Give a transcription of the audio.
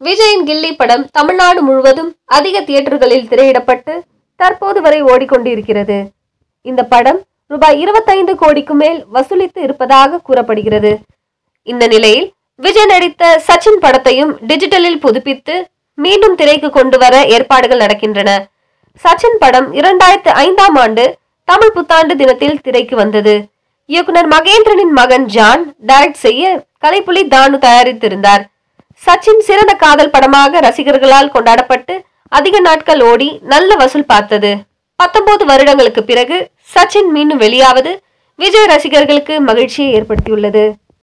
விஜயின் கில்லி படம் தமிழ்நாடு முழுவதும் அதிக தியேட்டர்களில் திரையிடப்பட்டு தற்போது வரை ஓடிக்கொண்டிருக்கிறது இந்த படம் ரூபாய் இருபத்தைந்து கோடிக்கு மேல் வசூலித்து இருப்பதாக கூறப்படுகிறது இந்த நிலையில் விஜய் நடித்த சச்சின் படத்தையும் டிஜிட்டலில் புதுப்பித்து மீண்டும் திரைக்கு கொண்டு வர ஏற்பாடுகள் நடக்கின்றன சச்சின் படம் இரண்டாயிரத்து ஐந்தாம் ஆண்டு தமிழ் புத்தாண்டு தினத்தில் திரைக்கு வந்தது இயக்குனர் மகேந்திரனின் மகன் ஜான் டைரக்ட் செய்ய கலைப்புலி தானு தயாரித்திருந்தார் சச்சின் சிறந்த காதல் படமாக ரசிகர்களால் கொண்டாடப்பட்டு அதிக நாட்கள் ஓடி நல்ல வசூல் பார்த்தது பத்தொன்பது வருடங்களுக்கு பிறகு சச்சின் மீண்டும் வெளியாவது விஜய் ரசிகர்களுக்கு மகிழ்ச்சியை ஏற்படுத்தியுள்ளது